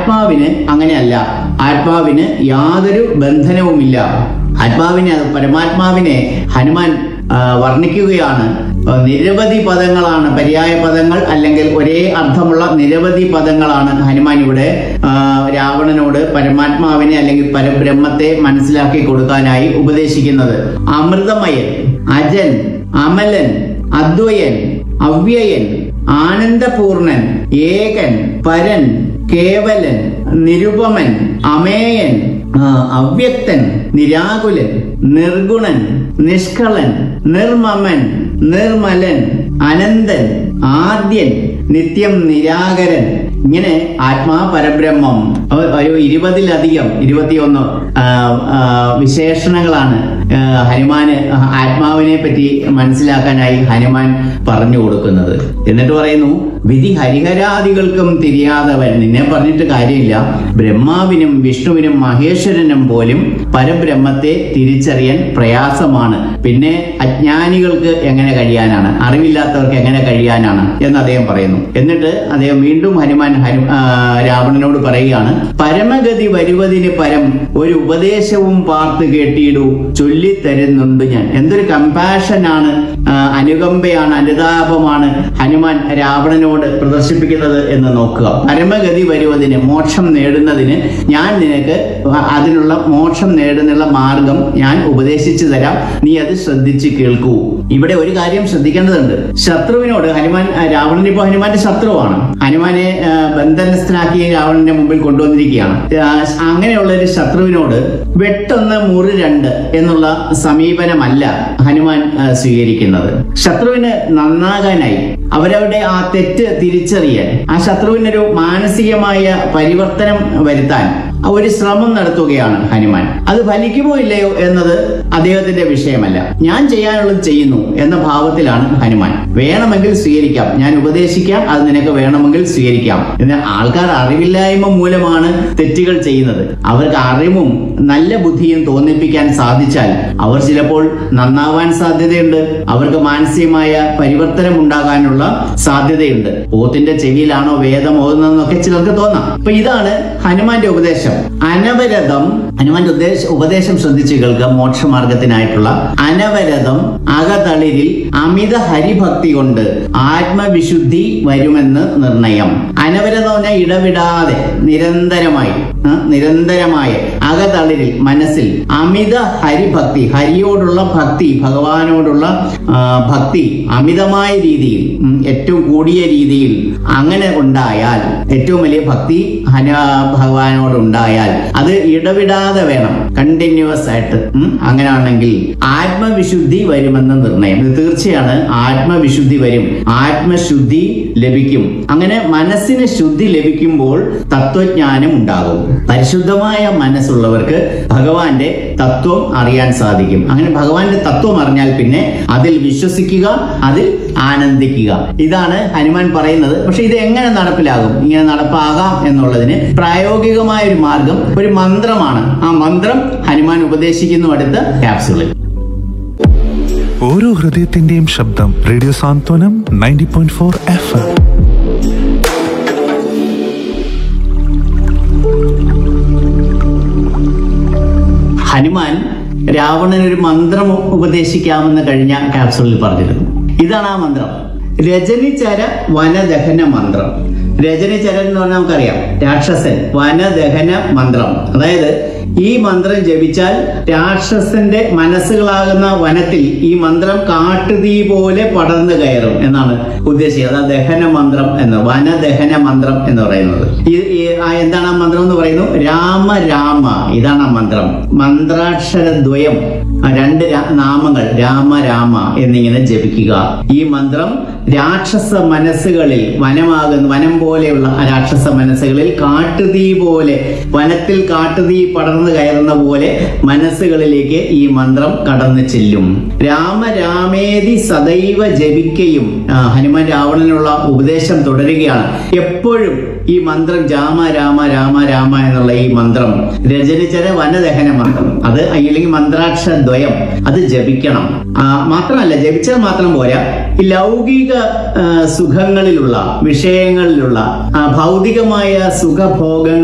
ആത്മാവിന് അങ്ങനെയല്ല ആത്മാവിന് യാതൊരു ബന്ധനവുമില്ല ആത്മാവിനെ പരമാത്മാവിനെ ഹനുമാൻ ആ, വർണ്ണിക്കുകയാണ് ആ, നിരവധി പദങ്ങളാണ് പര്യായ പദങ്ങൾ അല്ലെങ്കിൽ ഒരേ അർത്ഥമുള്ള നിരവധി പദങ്ങളാണ് ഹനുമാൻ ഇവിടെ ആ, രാവണനോട് പരമാത്മാവിനെ അല്ലെങ്കിൽ പരബ്രഹ്മത്തെ മനസ്സിലാക്കി കൊടുക്കാനായി ഉപദേശിക്കുന്നത് അമൃതമയൻ അജൻ അമലൻ അദ്വയൻ അവ്യയൻ ആനന്ദപൂർണൻ ഏകൻ പരൻ കേവലൻ നിരുപമൻ അമേയൻ ആ, അവ്യക്തൻ നിരാകുലൻ നിർഗുണൻ നിഷ്കളൻ നിർമ്മമൻ നിർമ്മലൻ അനന്തൻ ആദ്യൻ നിത്യം നിരാകരൻ ഇങ്ങനെ ആത്മാ പരബ്രഹ്മം ഒ- ഒരു ഇരുപതിലധികം ഇരുപത്തിയൊന്ന് ആ, ആ, വിശേഷണങ്ങളാണ് ആ, ഹനുമാന് ആത്മാവിനെ പറ്റി മനസ്സിലാക്കാനായി ഹനുമാൻ പറഞ്ഞു കൊടുക്കുന്നത് എന്നിട്ട് പറയുന്നു വിധി ഹരിഹരാദികൾക്കും തിരിയാതവൻ നിന്നെ പറഞ്ഞിട്ട് കാര്യമില്ല ബ്രഹ്മാവിനും വിഷ്ണുവിനും മഹേശ്വരനും പോലും പരബ്രഹ്മത്തെ തിരിച്ചറിയാൻ പ്രയാസമാണ് പിന്നെ അജ്ഞാനികൾക്ക് എങ്ങനെ കഴിയാനാണ് അറിവില്ലാത്തവർക്ക് എങ്ങനെ കഴിയാനാണ് എന്ന് അദ്ദേഹം പറയുന്നു എന്നിട്ട് അദ്ദേഹം വീണ്ടും ഹനുമാൻ ഹനു ആ, രാവണനോട് പറയുകയാണ് പരമഗതി വരുവതിന് പരം ഒരു ഉപദേശവും പാർത്ത് കേട്ടിടൂ ചൊല്ലിത്തരുന്നുണ്ട് ഞാൻ എന്തൊരു കമ്പാഷനാണ് ആ, അനുകമ്പയാണ് അനുതാപമാണ് ഹനുമാൻ രാവണനോട് പ്രദർശിപ്പിക്കുന്നത് എന്ന് നോക്കുക പരമഗതി വരുവതിന് മോക്ഷം നേടുന്നതിന് ഞാൻ നിനക്ക് അതിനുള്ള മോക്ഷം നേടുന്നുള്ള മാർഗം ഞാൻ ഉപദേശിച്ചു തരാം നീ അത് ശ്രദ്ധിച്ച് കേൾക്കൂ ഇവിടെ ഒരു കാര്യം ശ്രദ്ധിക്കേണ്ടതുണ്ട് ശത്രുവിനോട് ഹനുമാൻ ആ, രാവണൻ ഇപ്പൊ ഹനുമാന്റെ ശത്രുവാണ് ഹനുമാനെ ആ, ബന്ധനസ്ഥനാക്കി രാവണന്റെ മുമ്പിൽ കൊണ്ടുവന്നിരിക്കുകയാണ് ആ, അങ്ങനെയുള്ള ഒരു ശത്രുവിനോട് വെട്ടൊന്ന് മുറി രണ്ട് എന്നുള്ള സമീപനമല്ല ഹനുമാൻ ആ, സ്വീകരിക്കുന്നത് ശത്രുവിന് നന്നാകാനായി അവരവരുടെ ആ തെറ്റ് തിരിച്ചറിയാൻ ആ ശത്രുവിനൊരു മാനസികമായ പരിവർത്തനം വരുത്താൻ ഒരു ശ്രമം നടത്തുകയാണ് ഹനുമാൻ അത് ഫലിക്കുമോ ഇല്ലയോ എന്നത് അദ്ദേഹത്തിന്റെ വിഷയമല്ല ഞാൻ ചെയ്യാനുള്ളത് ചെയ്യുന്നു എന്ന ഭാവത്തിലാണ് ഹനുമാൻ വേണമെങ്കിൽ സ്വീകരിക്കാം ഞാൻ ഉപദേശിക്കാം അത് നിനക്ക് വേണമെങ്കിൽ സ്വീകരിക്കാം എന്നാൽ ആൾക്കാർ അറിവില്ലായ്മ മൂലമാണ് തെറ്റുകൾ ചെയ്യുന്നത് അവർക്ക് അറിവും നല്ല ബുദ്ധിയും തോന്നിപ്പിക്കാൻ സാധിച്ചാൽ അവർ ചിലപ്പോൾ നന്നാവാൻ സാധ്യതയുണ്ട് അവർക്ക് മാനസികമായ പരിവർത്തനം ഉണ്ടാകാനുള്ള സാധ്യതയുണ്ട് പോത്തിന്റെ ചെവിയിലാണോ വേദം ഓതുന്നതെന്നൊക്കെ ചിലർക്ക് തോന്നാം അപ്പൊ ഇതാണ് ഹനുമാന്റെ ഉപദേശം അനവരതം ഹനുമാന്റെ ഉദ്ദേശ ഉപദേശം ശ്രദ്ധിച്ചു കേൾക്കുക മോക്ഷമാർഗത്തിനായിട്ടുള്ള അനവരതം അകതളിരിൽ അമിത ഹരിഭക്തി കൊണ്ട് ആത്മവിശുദ്ധി വരുമെന്ന് നിർണയം അനവരതം എന്ന് പറഞ്ഞാൽ ഇടവിടാതെ നിരന്തരമായി ആ, നിരന്തരമായ അകതളിരിൽ മനസ്സിൽ അമിത ഹരിഭക്തി ഹരിയോടുള്ള ഭക്തി ഭഗവാനോടുള്ള ആ, ഭക്തി അമിതമായ രീതിയിൽ ഉം, ഏറ്റവും കൂടിയ രീതിയിൽ അങ്ങനെ ഉണ്ടായാൽ ഏറ്റവും വലിയ ഭക്തി ഹന ഭഗവാനോട് ഉണ്ടായാൽ അത് ഇടവിടാതെ വേണം കണ്ടിന്യൂസ് ആയിട്ട് ഉം, അങ്ങനെയാണെങ്കിൽ ആത്മവിശുദ്ധി വരുമെന്ന് നിർണയം ഇത് തീർച്ചയാണ് ആത്മവിശുദ്ധി വരും ആത്മശുദ്ധി ലഭിക്കും അങ്ങനെ മനസ്സിന് ശുദ്ധി ലഭിക്കുമ്പോൾ തത്വജ്ഞാനം ഉണ്ടാകും പരിശുദ്ധമായ മനസ്സുള്ളവർക്ക് ഭഗവാന്റെ തത്വം അറിയാൻ സാധിക്കും അങ്ങനെ ഭഗവാന്റെ തത്വം അറിഞ്ഞാൽ പിന്നെ അതിൽ വിശ്വസിക്കുക അതിൽ ആനന്ദിക്കുക ഇതാണ് ഹനുമാൻ പറയുന്നത് പക്ഷെ ഇത് എങ്ങനെ നടപ്പിലാകും ഇങ്ങനെ നടപ്പാകാം എന്നുള്ളതിന് പ്രായോഗികമായ ഒരു മാർഗം ഒരു മന്ത്രമാണ് ആ മന്ത്രം ഹനുമാൻ ഉപദേശിക്കുന്നു അടുത്ത ക്യാപ്സുളിൽ ഓരോ ഹൃദയത്തിന്റെയും ശബ്ദം radio Santhwanam ninety point four F M Hanuman Ravanan ഒരു മന്ത്രം ഉപദേശിക്കാമെന്ന് കഴിഞ്ഞ ക്യാപ്സുളിൽ പറഞ്ഞിരുന്നു ഇതാണ് ആ മന്ത്രം രജനിചര വനദഹന മന്ത്രം രജനിചരൻ എന്ന് പറഞ്ഞാൽ നമുക്കറിയാം രാക്ഷസൻ വനദഹന മന്ത്രം അതായത് ഈ മന്ത്രം ജപിച്ചാൽ രാക്ഷസന്റെ മനസ്സുകളാകുന്ന വനത്തിൽ ഈ മന്ത്രം കാട്ടുതീ പോലെ പടർന്നു കയറും എന്നാണ് ഉദ്ദേശിച്ചത് അതാ ദഹന മന്ത്രം എന്ന് വനദഹന മന്ത്രം എന്ന് പറയുന്നത് ഈ ഈ- ആ എന്താണ് ആ മന്ത്രം എന്ന് പറയുന്നു രാമ രാമ ഇതാണ് ആ മന്ത്രം മന്ത്രാക്ഷരദ്വയം ആ രണ്ട് രാ- നാമങ്ങൾ രാമ രാമ എന്നിങ്ങനെ ജപിക്കുക ഈ മന്ത്രം രാക്ഷസ മനസ്സുകളിൽ വനമാകുന്ന വനം പോലെയുള്ള ആ രാക്ഷസ മനസ്സുകളിൽ കാട്ടുതീ പോലെ വനത്തിൽ കാട്ടുതീ പടർന്നു കയറുന്ന പോലെ മനസ്സുകളിലേക്ക് ഈ മന്ത്രം കടന്നു ചെല്ലും രാമ രാമേതി സദൈവ ജപിക്കയും ആ, ഹനുമാൻ രാവണനുള്ള ഉപദേശം തുടരുകയാണ് എപ്പോഴും ഈ മന്ത്രം രാമ രാമ രാമ രാമ എന്നുള്ള ഈ മന്ത്രം രചനിച്ചര വനദഹന മന്ത്രം അത് അല്ലെങ്കിൽ മന്ത്രാക്ഷര ദ്വയം അത് ജപിക്കണം ആ, മാത്രമല്ല ജപിച്ചാൽ മാത്രം പോരാ ഈ ലൗകിക ആ, സുഖങ്ങളിലുള്ള വിഷയങ്ങളിലുള്ള ആ, ഭൗതികമായ സുഖഭോഗങ്ങൾ